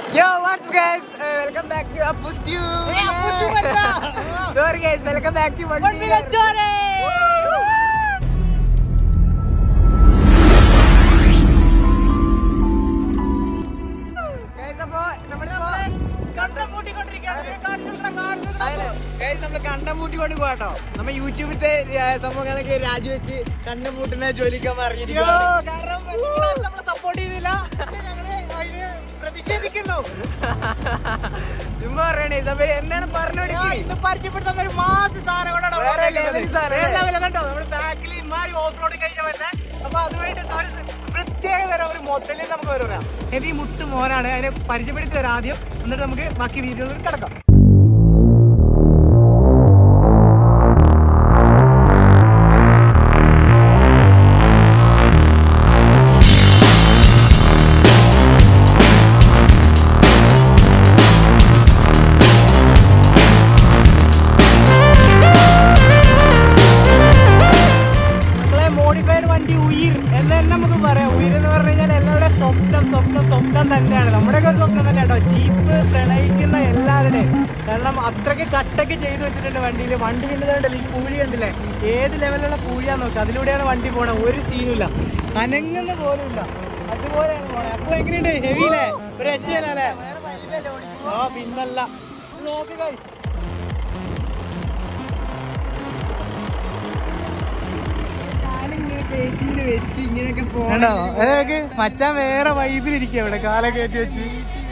Yo, what's up guys? Uh, welcome back to Appu's Tube. Sorry guys, welcome back to One Million Story. Guys, അപ്പോ നമ്മളിപ്പോ അതെ, guys, നമ്മള് കണ്ടം പൂട്ടിക്കൊണ്ട് പോകാട്ടോ നമ്മ യൂട്യൂബിലത്തെ സംഭവങ്ങളൊക്കെ രാജിവെച്ച് കണ്ടം പൂട്ടുന്ന ജോലിക്കാൻ പറഞ്ഞിരിക്കുന്നു സപ്പോർട്ട് ചെയ്തില്ല ഞങ്ങള് അതിന് പ്രതിഷേധിക്കുന്നു ചുമ്മാ പറയണേ ഇതവര് എന്താണ് പറഞ്ഞോടിക്ക് ഇന്ന് പരിചയപ്പെടുത്തുന്ന ഒരു മാസ സാധനം വേറെ level സാധനം. കണ്ടോ നമ്മുടെ ബാക്കിൽ ഇമാരി ഓഫ് റോഡ് കഴിഞ്ഞ വരുന്നത് അപ്പൊ അതുമായിട്ട് ഒരു പ്രത്യേക തരം ഒരു മൊത്തത്തിൽ നമുക്ക് വരാം ഹെവി മുട്ട് മോനാണ് അതിനെ പരിചയപ്പെടുത്തി തരാം ആദ്യം എന്നിട്ട് നമുക്ക് ബാക്കി വീഡിയോയിൽ കിടക്കാം നമ്മളെ മോഡിഫൈഡ് വണ്ടി ഉയിർ എന്ന് തന്നെ നമുക്ക് പറയാം ഉയിർ എന്ന് പറഞ്ഞു കഴിഞ്ഞാൽ എല്ലാവരുടെയും സ്വപ്നം സ്വപ്നം സ്വപ്നം തന്നെയാണ് നമ്മുടെയൊക്കെ ഒരു സ്വപ്നം തന്നെ കേട്ടോ ജീപ്പ് പ്രണയിക്കുന്ന എല്ലാവരുടെയും കാരണം അത്രയ്ക്ക് കട്ടൊക്കെ ചെയ്തു വെച്ചിട്ടുണ്ട് വണ്ടിയിൽ വണ്ടി പിന്നതുണ്ടല്ലോ ഈ പൂഴി കണ്ടില്ലേ ഏത് ലെവലിലുള്ള പൂഴിയാന്ന് നോക്കുക അതിലൂടെയാണ് വണ്ടി പോണത് ഒരു സീനും ഇല്ല അനങ്ങുന്ന പോലും ഇല്ല അതുപോലെയാണ് പോണത് അപ്പൊ എങ്ങനെയുണ്ട് ഹെവിയില്ലേ ഒരു രക്ഷയല്ലേ ആ പിന്നല്ല നോക്ക് guys. കാലിങ്ങനെ പേറ്റീന്ന് വെച്ച് ഇങ്ങനെയൊക്കെ കണ്ടോ അതൊക്കെ മച്ചാൻ വേറെ വൈബിലിരിക്കുക ഇവിടെ കാലൊക്കെ കയറ്റി വെച്ച്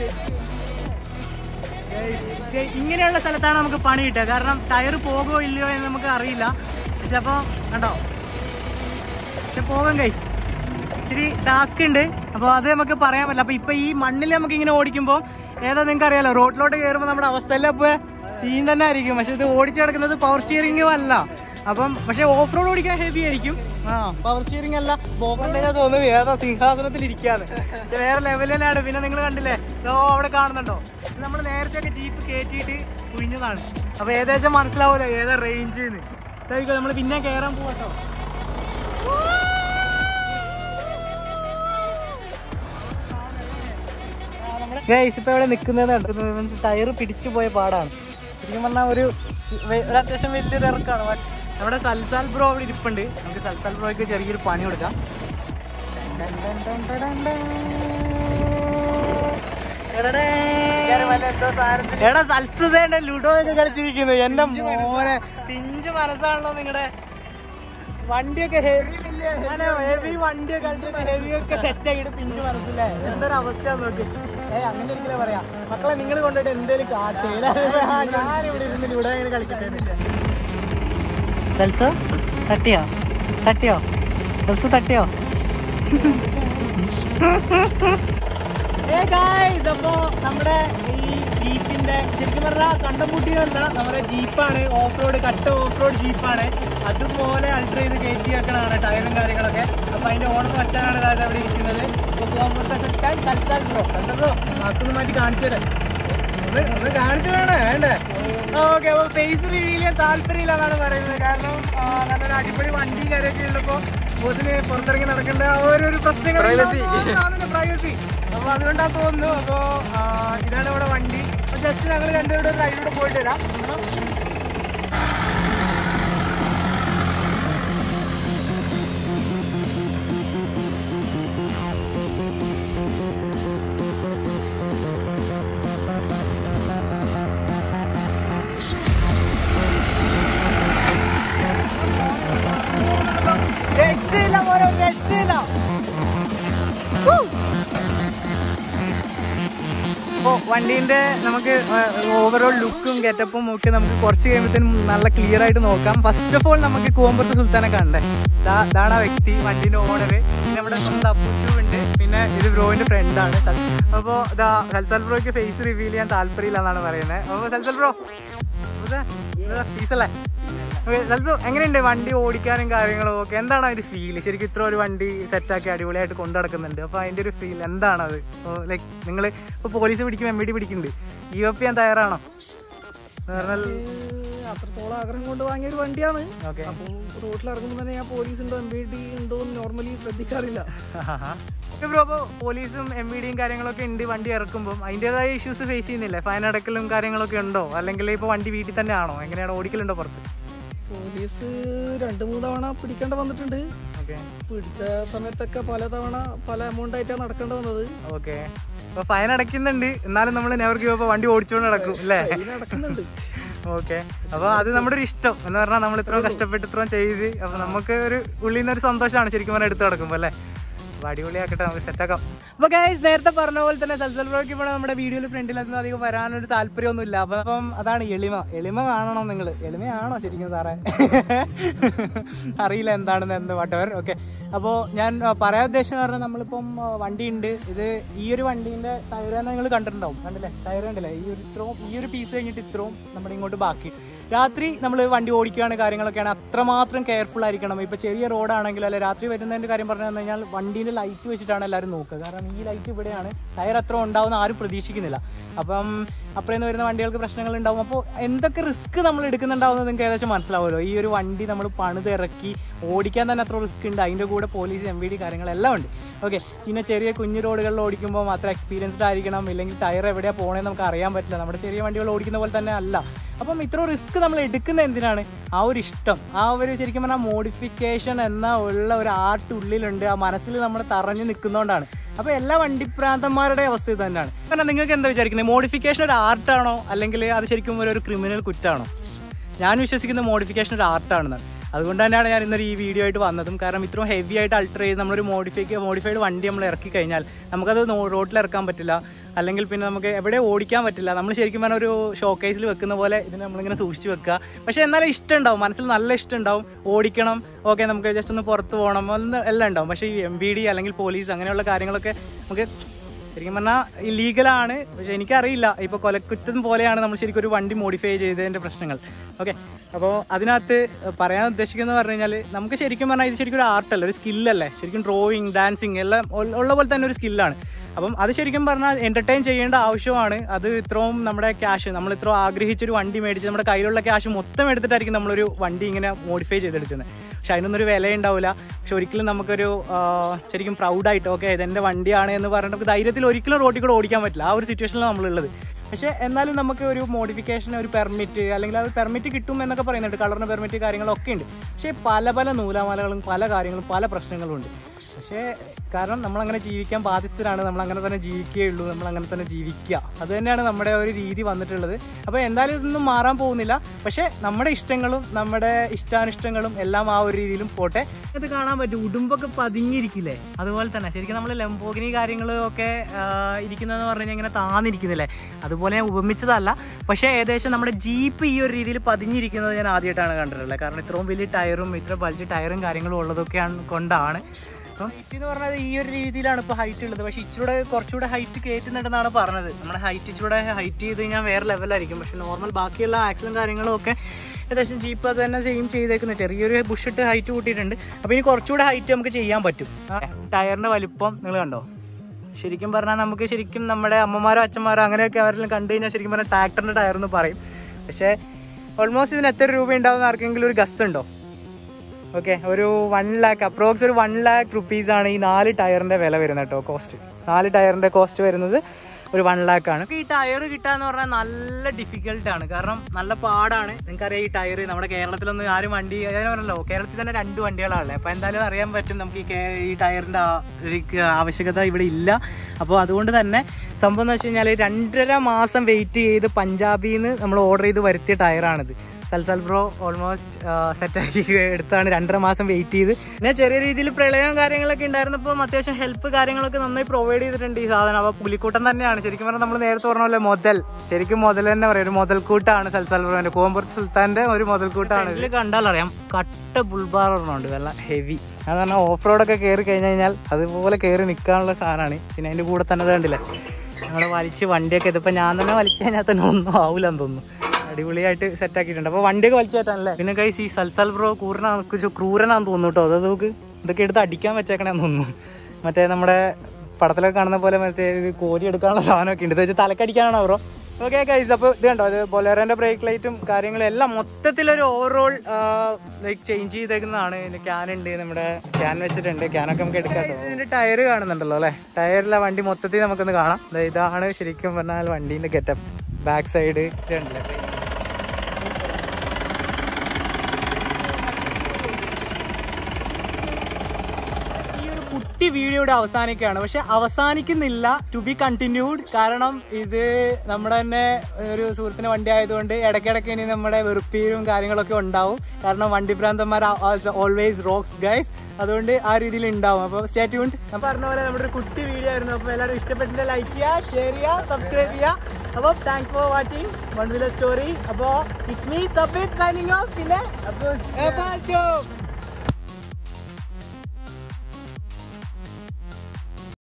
ദേ ഇങ്ങനെയുള്ള സ്ഥലത്താണ് നമുക്ക് പണി കിട്ടുക കാരണം ടയർ പോകുമോ ഇല്ലയോ എന്ന് നമുക്ക് അറിയില്ല പക്ഷെ അപ്പൊ കണ്ടോ പക്ഷെ പോകാം കൈസ് ഇച്ചിരി ടാസ്ക് ഉണ്ട് അപ്പോൾ അത് നമുക്ക് പറയാൻ പറ്റില്ല അപ്പൊ ഇപ്പൊ ഈ മണ്ണിൽ നമുക്ക് ഇങ്ങനെ ഓടിക്കുമ്പോൾ ഏതാ നിങ്ങൾക്ക് അറിയാലോ റോഡിലോട്ട് കയറുമ്പോൾ നമ്മുടെ അവസ്ഥ എല്ലാം ഇപ്പൊ സീൻ തന്നെ ആയിരിക്കും പക്ഷെ ഇത് ഓടിച്ചു കിടക്കുന്നത് പവർ സ്റ്റിയറിംഗും അല്ല അപ്പം പക്ഷെ ഓഫ് റോഡ് ഓടിക്കാൻ ഹെവി ആയിരിക്കും ആ പവർ സ്റ്റിയറിംഗ് അല്ല ബോബുണ്ടെങ്കിൽ തോന്നുന്നു ഏതാ സിംഹാസനത്തിൽ ഇരിക്കാതെ പക്ഷെ വേറെ ലെവലിലാണ് പിന്നെ നിങ്ങൾ കണ്ടില്ലേ ഓ അവിടെ കാണുന്നുണ്ടോ ഇത് നമ്മൾ നേരത്തെ ഒക്കെ ജീപ്പ് കയറ്റിയിട്ട് കുഴിഞ്ഞതാണ് അപ്പൊ ഏകദേശം മനസ്സിലാവൂലോ ഏതാ റേഞ്ച് നമ്മൾ പിന്നെ കയറാൻ പോകട്ടോ ഗൈസ് ഇപ്പൊ ഇവിടെ നിൽക്കുന്നത് മീൻസ് ടയർ പിടിച്ചു പോയ പാടാണ് ശരിക്കും പറഞ്ഞാൽ ഒരു വെ- ഒരു അത്യാവശ്യം വലിയൊരു ഇറക്കാണ് But നമ്മുടെ സൽസാൽ ബ്രോ അവിടെ ഇരിപ്പുണ്ട് നമുക്ക് സൽസാൽ ബ്രോയ്ക്ക് ചെറിയൊരു പണി കൊടുക്കാം ഡൻ ഡൻ ഡൻ ഡൻ ഡൻ ഡൻ. എടടേ. എടാ സൽസുതേണ്ട ലുഡോ ഒക്കെ കളിച്ചിരിക്കുന്നു എന്റെ മോനെ പിഞ്ച് മനസ്സാണല്ലോ നിങ്ങളുടെ വണ്ടിയൊക്കെ ഹെവി ഹെവി വണ്ടിയൊക്കെ കളിച്ചിട്ട് ഹെവി ഒക്കെ സെറ്റ് ആക്കിയിട്ട് പിഞ്ചു മനസ്സില്ലേ എന്തൊരു അവസ്ഥയാന്ന് നോക്കി ഏ അങ്ങനെ ഒരിക്കലും പറയാം മക്കളെ നിങ്ങൾ കൊണ്ടുപോയിട്ട് എന്തേലും കാട്ടേ ഞാനിവിടെ ഇരുന്ന് ഇവിടെ ഇങ്ങനെ കളിക്കട്ടെ സൽസ തട്ടിയോ തട്ടിയോ സൽസ തട്ടിയോ ഏ ഗായ്സ് അപ്പോ നമ്മുടെ ഈ ജീപ്പിന്റെ ശരിക്കും പറഞ്ഞാൽ കണ്ടമുട്ടിയല്ല നമ്മുടെ ജീപ്പാണ് ഓഫ് റോഡ് കട്ട ഓഫ് റോഡ് ജീപ്പാണ് അതുപോലെ അൾട്ടർ ചെയ്ത് കയറ്റി വെക്കണതാണ് ടയറും കാര്യങ്ങളൊക്കെ അപ്പൊ അതിന്റെ ഓണർ വച്ചാണ് അതായത് അവിടെ ഇരിക്കുന്നത് അപ്പൊ പോകുമ്പോഴത്തെ കൽസാൽ ബ്രോ കണ്ടോ മാസ്കൊന്ന് മാറ്റി കാണിച്ചു തരാം ഒന്ന് ഒന്ന് കാണിച്ചു വേണേ വേണ്ടേ ഓക്കെ അപ്പൊ ഫേസ് റിവീൽ ചെയ്യാൻ താല്പര്യമില്ല എന്നാണ് പറയുന്നത് കാരണം ആ, നല്ലൊരു അടിപൊളി വണ്ടി കാര്യമൊക്കെ ഉള്ളപ്പോ ബോസിന് പുറത്തിറങ്ങി നടക്കേണ്ട ആ ഓരോരോ പ്രശ്നങ്ങൾ Privacy. പ്രൈവസി അപ്പൊ അതുകൊണ്ടാ തോന്നുന്നു അപ്പൊ ആ, ഇതാണ് ഇവിടെ വണ്ടി ജസ്റ്റ് ഞങ്ങൾ രണ്ടുപേരുടെ റൈഡിലൂടെ പോയിട്ട് വരാം രക്ഷയില്ല മോനെ രക്ഷയില്ല അപ്പോൾ വണ്ടീൻ്റെ നമുക്ക് ഓവറോൾ ലുക്കും ഗെറ്റപ്പും ഒക്കെ നമുക്ക് കുറച്ച് കഴിയുമ്പോഴത്തേനും നല്ല ക്ലിയർ ആയിട്ട് നോക്കാം ഫസ്റ്റ് ഓഫ് ഓൾ നമുക്ക് കൂവമ്പത്ത് സുൽത്താനെ കണ്ടേ ദാ- ഇതാണ് ആ വ്യക്തി വണ്ടീൻ്റെ ഓണർ പിന്നെ നമ്മുടെ സ്വന്തം അപ്പുച്ചു ഉണ്ട് പിന്നെ ഇത് ബ്രോയിൻ്റെ ഫ്രണ്ടാണ് അപ്പോൾ ഇതാ സൽസൽ ബ്രോയ്ക്ക് ഫേസ് റിവീൽ ചെയ്യാൻ താല്പര്യമില്ല എന്നാണ് പറയുന്നത് അപ്പോൾ സൽസൽ ബ്രോ ഫീസല്ലേ സൽസു എങ്ങനെയുണ്ട് വണ്ടി ഓടിക്കാനും കാര്യങ്ങളും ഒക്കെ എന്താണ് അതിന്റെ ഫീൽ ശരിക്കും ഇത്ര ഒരു വണ്ടി സെറ്റാക്കി അടിപൊളിയായിട്ട് കൊണ്ടു നടക്കുന്നുണ്ട് അപ്പൊ അതിന്റെ ഒരു ഫീൽ എന്താണ് അത് ലൈക്ക് നിങ്ങൾ ഇപ്പൊ പോലീസ് പിടിക്കും എം ഡി പിടിക്കുന്നുണ്ട് ഈ ഒപ്പ് ചെയ്യാൻ തയ്യാറാണോ എന്ന് പറഞ്ഞാൽ അത്രത്തോളം ആഗ്രഹം കൊണ്ട് വാങ്ങിയ ഒരു വണ്ടിയാണ് ഓക്കെ അപ്പോൾ റോഡിൽ ഇറങ്ങുമ്പോൾ തന്നെ ഞാൻ പോലീസ് ഉണ്ടോ എം ബി ഡി ഉണ്ടോ എന്ന് നോർമലി ശ്രദ്ധിക്കാറില്ല ബ്രോ അപ്പോൾ പോലീസും എം വി ഡിയും കാര്യങ്ങളൊക്കെ ഉണ്ട് വണ്ടി ഇറക്കുമ്പോൾ അതിൻ്റെതായ ഇഷ്യൂസ് ഫേസ് ചെയ്യുന്നില്ലേ ഫൈൻ അടക്കലും കാര്യങ്ങളൊക്കെ ഉണ്ടോ അല്ലെങ്കിൽ ഇപ്പോൾ വണ്ടി വീട്ടിൽ തന്നെ ആണോ എങ്ങനെയാണ് ഓടിക്കലുണ്ടോ പുറത്ത് പോലീസ് രണ്ട് മൂന്ന് തവണ പിടിക്കേണ്ട വന്നിട്ടുണ്ട് ഓക്കെ പിടിച്ച സമയത്തൊക്കെ പല തവണ പല എമൗണ്ട് ആയിട്ടാണ് നടക്കേണ്ടി വന്നത് ഓക്കെ അപ്പോൾ ഫൈൻ അടയ്ക്കുന്നുണ്ട് എന്നാലും നമ്മൾ നെവർ ഗീവ് അപ്പോൾ വണ്ടി ഓടിച്ചുകൊണ്ട് നടക്കും അല്ലേ ഫൈൻ അടക്കുന്നുണ്ട് ഓക്കെ അപ്പോൾ അത് നമ്മുടെ ഒരു ഇഷ്ടം എന്ന് പറഞ്ഞാൽ നമ്മൾ ഇത്രയും കഷ്ടപ്പെട്ട് ഇത്രയും ചെയ്ത് അപ്പോൾ നമുക്ക് ഒരു ഉള്ളിൽ നിന്ന് ഒരു സന്തോഷമാണ് ശരിക്കും പറഞ്ഞാൽ എടുത്ത് നടക്കുമ്പോൾ അല്ലേ അപ്പോൾ അടിപൊളിയാക്കട്ടെ നമുക്ക് സെറ്റാക്കാം അപ്പോൾ ഗൈസ് നേരത്തെ പറഞ്ഞ പോലെ തന്നെ സൽസൽ ബ്രോയ്ക്ക് ഇപ്പോൾ നമ്മുടെ വീഡിയോയിൽ ഫ്രണ്ടിലൊന്നും അധികം വരാനൊരു താല്പര്യമൊന്നുമില്ല അപ്പം അപ്പം അതാണ് എളിമ എളിമ കാണണം നിങ്ങൾ എളിമയാണോ ശരിക്കും സാറേ അറിയില്ല എന്താണെന്ന് എന്ത് വട്ടവർ ഓക്കെ അപ്പോൾ ഞാൻ ആ, പറയാൻ ഉദ്ദേശിച്ചെന്ന് പറഞ്ഞാൽ നമ്മളിപ്പം ആ, വണ്ടിയുണ്ട് ഇത് ഈ ഒരു വണ്ടീൻ്റെ ടയർ തന്നെ നിങ്ങൾ കണ്ടിട്ടുണ്ടാവും കണ്ടില്ലേ ടയർ കണ്ടില്ലേ ഈ ഒരു ഇത്രയും ഈ ഒരു പീസ് കഴിഞ്ഞിട്ട് ഇത്രയും നമ്മുടെ ഇങ്ങോട്ട് ബാക്കി രാത്രി നമ്മൾ വണ്ടി ഓടിക്കുകയാണ് കാര്യങ്ങളൊക്കെയാണ് അത്രമാത്രം കെയർഫുൾ ആയിരിക്കണം ഇപ്പോൾ ചെറിയ റോഡാണെങ്കിൽ അല്ലെ രാത്രി വരുന്നതിൻ്റെ കാര്യം പറഞ്ഞു തന്നു കഴിഞ്ഞാൽ വണ്ടീൻ്റെ ലൈറ്റ് വെച്ചിട്ടാണ് എല്ലാവരും നോക്കുക കാരണം ഈ ലൈറ്റ് ഇവിടെയാണ് ടയർ അത്ര ഉണ്ടാവുന്ന ആരും പ്രതീക്ഷിക്കുന്നില്ല അപ്പം അപ്പുറം നിന്ന് വരുന്ന വണ്ടികൾക്ക് പ്രശ്നങ്ങൾ ഉണ്ടാവും അപ്പോൾ എന്തൊക്കെ റിസ്ക് നമ്മൾ എടുക്കുന്നുണ്ടാവുന്നത് നിങ്ങൾക്ക് ഏകദേശം മനസ്സിലാവുമല്ലോ ഈ ഒരു വണ്ടി നമ്മൾ പണിത് ഇറക്കി ഓടിക്കാൻ തന്നെ അത്ര റിസ്ക് ഉണ്ട് അതിൻ്റെ കൂടെ പോലീസ് എം വി ഡി കാര്യങ്ങളെല്ലാം ഉണ്ട് ഓക്കെ പിന്നെ ചെറിയ കുഞ്ഞു റോഡുകളിൽ ഓടിക്കുമ്പോൾ മാത്രം എക്സ്പീരിയൻസ്ഡ് ആയിരിക്കണം ഇല്ലെങ്കിൽ ടയർ എവിടെയാണ് പോകണമെന്ന് നമുക്ക് അറിയാൻ പറ്റില്ല നമ്മുടെ ചെറിയ വണ്ടികൾ ഓടിക്കുന്ന പോലെ തന്നെ അല്ല അപ്പം ഇത്ര റിസ്ക് നമ്മൾ എടുക്കുന്ന എന്തിനാണ് ആ ഒരു ഇഷ്ടം ആ ഒരു ശരിക്കും പറഞ്ഞാൽ മോഡിഫിക്കേഷൻ എന്ന ഉള്ള ഒരു ആർട്ട് ഉള്ളിലുണ്ട് ആ മനസ്സിൽ നമ്മൾ തറഞ്ഞു നിൽക്കുന്നതുകൊണ്ടാണ് അപ്പോൾ എല്ലാ വണ്ടിപ്രാന്തന്മാരുടെ അവസ്ഥ ഇത് തന്നെയാണ് കാരണം നിങ്ങൾക്ക് എന്താ വിചാരിക്കുന്നത് മോഡിഫിക്കേഷൻ ഒരു ആർട്ടാണോ അല്ലെങ്കിൽ അത് ശരിക്കും ഒരു ഒരു ക്രിമിനൽ കുറ്റാണോ ഞാൻ വിശ്വസിക്കുന്ന മോഡിഫിക്കേഷൻ ഒരു ആർട്ടാണെന്ന് അതുകൊണ്ട് തന്നെയാണ് ഞാൻ ഇന്നൊരു ഈ വീഡിയോ ആയിട്ട് വന്നതും കാരണം ഇത്രയും ഹെവി ആയിട്ട് അൾട്ടർ ചെയ്ത് നമ്മളൊരു മോഡിഫൈക്ക് മോഡിഫൈഡ് വണ്ടി നമ്മൾ ഇറക്കി കഴിഞ്ഞാൽ നമുക്കത് റോഡിൽ ഇറക്കാൻ പറ്റില്ല അല്ലെങ്കിൽ പിന്നെ നമുക്ക് എവിടെ ഓടിക്കാൻ പറ്റില്ല നമ്മൾ ശരിക്കും പറഞ്ഞാൽ ഒരു ഷോക്കേസിൽ വെക്കുന്ന പോലെ ഇതിനെ നമ്മളിങ്ങനെ സൂക്ഷിച്ച് വെക്കുക പക്ഷേ എന്നാലും ഇഷ്ടം ഉണ്ടാവും മനസ്സിൽ നല്ല ഇഷ്ടം ഉണ്ടാവും ഓടിക്കണം ഓക്കെ നമുക്ക് ജസ്റ്റ് ഒന്ന് പുറത്ത് പോകണം എന്ന് എല്ലാം ഉണ്ടാവും പക്ഷേ ഈ എം ബി ഡി അല്ലെങ്കിൽ പോലീസ് അങ്ങനെയുള്ള കാര്യങ്ങളൊക്കെ നമുക്ക് ശരിക്കും പറഞ്ഞാൽ ഇല്ലീഗലാണ് പക്ഷെ എനിക്കറിയില്ല ഇപ്പോൾ കൊലക്കുറ്റം പോലെയാണ് നമ്മൾ ശരിക്കും ഒരു വണ്ടി മോഡിഫൈ ചെയ്തതിൻ്റെ പ്രശ്നങ്ങൾ ഓക്കെ അപ്പോൾ അതിനകത്ത് പറയാൻ ഉദ്ദേശിക്കുന്നത് പറഞ്ഞു കഴിഞ്ഞാൽ നമുക്ക് ശരിക്കും പറഞ്ഞാൽ ഇത് ശരിക്കും ഒരു ആർട്ടല്ല ഒരു സ്കില്ലല്ലേ ശരിക്കും ഡ്രോയിങ് ഡാൻസിങ് എല്ലാം ഉള്ള- ഉള്ള പോലെ തന്നെ ഒരു സ്കില്ലാണ് അപ്പം അത് ശരിക്കും പറഞ്ഞാൽ എൻ്റർടൈൻ ചെയ്യേണ്ട ആവശ്യമാണ് അത് ഇത്രയും നമ്മുടെ ക്യാഷ് നമ്മൾ ഇത്ര ആഗ്രഹിച്ചൊരു വണ്ടി മേടിച്ച് നമ്മുടെ കയ്യിലുള്ള ക്യാഷ് മൊത്തം എടുത്തിട്ടായിരിക്കും നമ്മളൊരു വണ്ടി ഇങ്ങനെ മോഡിഫൈ ചെയ്തെടുക്കുന്നത് പക്ഷെ അതിനൊന്നും ഒരു വില ഉണ്ടാവില്ല പക്ഷെ ഒരിക്കലും നമുക്കൊരു ആ, ശരിക്കും പ്രൗഡായിട്ട് ഓക്കെ ഇതെൻ്റെ വണ്ടിയാണ് എന്ന് പറഞ്ഞിട്ട് നമുക്ക് ധൈര്യത്തിൽ ഒരിക്കലും റോഡിൽ കൂടെ ഓടിക്കാൻ പറ്റില്ല ആ ഒരു സിറ്റുവേഷനിലാണ് നമ്മളുള്ളത് പക്ഷേ എന്നാലും നമുക്ക് ഒരു മോഡിഫിക്കേഷൻ ഒരു പെർമിറ്റ് അല്ലെങ്കിൽ ആ ഒരു പെർമിറ്റ് കിട്ടും എന്നൊക്കെ പറയുന്നുണ്ട് കളറിന് പെർമിറ്റ് കാര്യങ്ങളൊക്കെ ഉണ്ട് പക്ഷേ പല പല നൂലാമാലകളും പല കാര്യങ്ങളും പല പ്രശ്നങ്ങളും ഉണ്ട് പക്ഷേ കാരണം നമ്മളങ്ങനെ ജീവിക്കാൻ ബാധ്യസ്ഥരാണ് നമ്മൾ അങ്ങനെ തന്നെ ജീവിക്കുകയുള്ളൂ നമ്മൾ അങ്ങനെ തന്നെ ജീവിക്കുക അത് തന്നെയാണ് നമ്മുടെ ഒരു രീതി വന്നിട്ടുള്ളത് അപ്പോൾ എന്തായാലും ഇതൊന്നും മാറാൻ പോകുന്നില്ല പക്ഷേ നമ്മുടെ ഇഷ്ടങ്ങളും നമ്മുടെ ഇഷ്ടാനിഷ്ടങ്ങളും എല്ലാം ആ ഒരു രീതിയിലും പോട്ടെ ഇത് കാണാൻ പറ്റും ഉടുമ്പൊക്കെ പതിഞ്ഞിരിക്കില്ലേ അതുപോലെ തന്നെ ശരിക്കും നമ്മൾ ലംബോഗിനി കാര്യങ്ങളും ഒക്കെ ആ, ഇരിക്കുന്നതെന്ന് പറഞ്ഞു കഴിഞ്ഞാൽ ഇങ്ങനെ താന്നിരിക്കുന്നില്ലേ അതുപോലെ ഞാൻ ഉപമിച്ചതല്ല പക്ഷേ ഏകദേശം നമ്മുടെ ജീപ്പ് ഈ ഒരു രീതിയിൽ പതിഞ്ഞിരിക്കുന്നത് ഞാൻ ആദ്യമായിട്ടാണ് കണ്ടിട്ടുള്ളത് കാരണം ഇത്രയും വലിയ ടയറും ഇത്ര വലിയ ടയറും കാര്യങ്ങളും ഉള്ളതൊക്കെയാണ് കൊണ്ടാണ് അപ്പം ഹൈറ്റ് എന്ന് പറഞ്ഞാൽ ഈ ഒരു രീതിയിലാണ് ഇപ്പോൾ ഹൈറ്റ് ഉള്ളത് പക്ഷേ ഇച്ചിരൂടെ കുറച്ചുകൂടെ ഹൈറ്റ് കയറ്റുന്നുണ്ടെന്നാണ് പറഞ്ഞത് നമ്മുടെ ഹൈറ്റ് ഇച്ചിരൂടെ ഹൈറ്റ് ചെയ്ത് കഴിഞ്ഞാൽ വേറെ ലെവലായിരിക്കും പക്ഷേ നോർമൽ ബാക്കിയുള്ള ആക്സിലും കാര്യങ്ങളും ഒക്കെ ഏകദേശം ജീപ്പ് അത് തന്നെ സെയിം ചെയ്തേക്കുന്നത് ചെറിയൊരു ബുഷ് ഇട്ട് ഹൈറ്റ് കൂട്ടിയിട്ടുണ്ട് അപ്പോൾ ഇനി കുറച്ചുകൂടെ ഹൈറ്റ് നമുക്ക് ചെയ്യാൻ പറ്റും ടയറിൻ്റെ വലിപ്പം നിങ്ങൾ കണ്ടോ ശരിക്കും പറഞ്ഞാൽ നമുക്ക് ശരിക്കും നമ്മുടെ അമ്മമാരോ അച്ഛന്മാരോ അങ്ങനെയൊക്കെ അവരെല്ലാം കണ്ടു കഴിഞ്ഞാൽ ശരിക്കും പറഞ്ഞാൽ ട്രാക്ടറിൻ്റെ ടയർ എന്ന് പറയും പക്ഷേ ഓൾമോസ്റ്റ് ഇതിന് എത്ര രൂപ ഉണ്ടാവുന്ന ആർക്കെങ്കിലും ഒരു ഗസ് ഉണ്ടോ ഓക്കെ ഒരു വൺ ലാക്ക് അപ്രോക്സ് ഒരു വൺ ലാക്ക് റുപ്പീസ് ആണ് ഈ നാല് ടയറിന്റെ വില വരുന്നത് കേട്ടോ കോസ്റ്റ് നാല് ടയറിന്റെ കോസ്റ്റ് വരുന്നത് ഒരു വൺ ലാക്ക് ആണ് ഈ ടയർ കിട്ടാന്ന് പറഞ്ഞാൽ നല്ല ഡിഫിക്കൽട്ട് ആണ് കാരണം നല്ല പാടാണ് നിങ്ങൾക്കറിയാം ഈ ടയർ നമ്മുടെ കേരളത്തിലൊന്നും ആരും വണ്ടി ഞാൻ പറഞ്ഞല്ലോ കേരളത്തിൽ തന്നെ രണ്ട് വണ്ടികളാണല്ലേ അപ്പോൾ എന്തായാലും അറിയാൻ പറ്റും നമുക്ക് ഈ കേ- ഈ ടയറിന്റെ ആ- ഒരു ക- ആവശ്യകത ഇവിടെ ഇല്ല അപ്പോൾ അതുകൊണ്ട് തന്നെ സംഭവം എന്ന് വെച്ച് കഴിഞ്ഞാൽ രണ്ടര മാസം വെയിറ്റ് ചെയ്ത് പഞ്ചാബിൽ നിന്ന് നമ്മൾ ഓർഡർ ചെയ്ത് വരുത്തിയ ടയറാണിത് സൽസൽ ബ്രോ ഓൾമോസ്റ്റ് സെറ്റാക്കി എടുത്താണ് രണ്ടര മാസം വെയിറ്റ് ചെയ്ത് പിന്നെ ചെറിയ രീതിയിൽ പ്രളയവും കാര്യങ്ങളൊക്കെ ഉണ്ടായിരുന്നപ്പോൾ അത്യാവശ്യം ഹെൽപ്പ് കാര്യങ്ങളൊക്കെ നന്നായി പ്രൊവൈഡ് ചെയ്തിട്ടുണ്ട് ഈ സാധനം അപ്പോൾ പുലിക്കൂട്ടം തന്നെയാണ് ശരിക്കും പറഞ്ഞാൽ നമ്മൾ നേരത്തെ പറഞ്ഞ പോലെ മുതൽ ശരിക്കും മുതൽ തന്നെ പറയാം ഒരു മുതൽക്കൂട്ടാണ് സൽസൽ ബ്രോന്റെ കോമ്പൂർ സുൽത്താന്റെ ഒരു മുതൽക്കൂട്ടാണ് ഇതിൽ കണ്ടാൽ അറിയാം കട്ട ബുൾബാർ ഒരെണ്ണമുണ്ട് നല്ല ഹെവി അത് പറഞ്ഞാൽ ഓഫ് റോഡൊക്കെ കയറി കഴിഞ്ഞ് കഴിഞ്ഞാൽ അതുപോലെ കയറി നിൽക്കാനുള്ള സാധനമാണ് പിന്നെ അതിന്റെ കൂടെ തന്നെ ഇത് കണ്ടില്ലേ നമ്മൾ വലിച്ച് വണ്ടിയൊക്കെ ഇതിപ്പോൾ ഞാൻ തന്നെ വലിച്ചു കഴിഞ്ഞാൽ തന്നെ ഒന്നും ആവില്ലെന്ന് തോന്നുന്നു അടിപൊളിയായിട്ട് സെറ്റ് ആക്കിയിട്ടുണ്ട് അപ്പോൾ വണ്ടിയൊക്കെ വലിച്ചു കയറ്റാനല്ലേ പിന്നെ കൈസ് ഈ സൽസൽ ബ്രോ ക്രൂരനാ ക്രൂരനാന്ന് തോന്നുന്നു കേട്ടോ അതായത് നമുക്ക് ഇതൊക്കെ എടുത്ത് അടിക്കാൻ വെച്ചേക്കണേന്ന് തോന്നുന്നു മറ്റേ നമ്മുടെ പടത്തിലൊക്കെ കാണുന്ന പോലെ മറ്റേ ഇത് കോരി എടുക്കാനുള്ള സാധനമൊക്കെ ഉണ്ട് ഇത് വെച്ച് തലക്കടിക്കാനാണോ ബ്രോ ഓക്കെ ഗൈസ് അപ്പോൾ ഇത് കണ്ടോ ഇത് ബൊലേറോന്റെ ബ്രേക്ക് ലൈറ്റും കാര്യങ്ങളും എല്ലാം മൊത്തത്തിലൊരു ഓവറോൾ ലൈക്ക് ചേഞ്ച് ചെയ്തേക്കുന്നതാണ് ഇതിന് ക്യാൻ ഉണ്ട് നമ്മുടെ ക്യാൻ വെച്ചിട്ടുണ്ട് ക്യാനൊക്കെ നമുക്ക് എടുക്കാം ട്ടോ. ഇതിന്റെ ടയർ കാണുന്നുണ്ടല്ലോ അല്ലേ ടയറിലെ വണ്ടി മൊത്തത്തിൽ നമുക്കൊന്ന് കാണാം ദേ ഇതാണ് ശരിക്കും പറഞ്ഞാൽ വണ്ടീന്റെ ഗെറ്റപ്പ് ബാക്ക് സൈഡ് ഇതുണ്ടല്ലേ ഈ ഒരു കുട്ടി വീഡിയോയുടെ അവസാനിക്കുകയാണ് പക്ഷെ അവസാനിക്കുന്നില്ല ടു ബി കണ്ടിന്യൂഡ് കാരണം ഇത് നമ്മുടെ തന്നെ ഒരു സുഹൃത്തിന് വണ്ടി ആയതുകൊണ്ട് ഇടയ്ക്കിടയ്ക്ക് ഇനി നമ്മുടെ വെറുപ്പീരും കാര്യങ്ങളൊക്കെ ഉണ്ടാവും കാരണം വണ്ടി ഭ്രാന്തന്മാർ ഓൾവേസ് റോക്സ് ഗൈസ് അതുകൊണ്ട് ആ രീതിയിൽ ഉണ്ടാവും അപ്പോൾ സ്റ്റേ ട്യൂൺ ഞാൻ പറഞ്ഞ പോലെ നമ്മുടെ ഒരു കുട്ടി വീഡിയോ ആയിരുന്നു അപ്പോൾ എല്ലാവരും ഇഷ്ടപ്പെട്ടിട്ട് ലൈക്ക് ചെയ്യുക ഷെയർ ചെയ്യുക സബ്സ്ക്രൈബ് ചെയ്യുക അപ്പോൾ താങ്ക്സ് ഫോർ വാച്ചിങ് വൺ വില സ്റ്റോറി അപ്പോൾ it me Sabith signing off പിന്നെ അപ്പൊ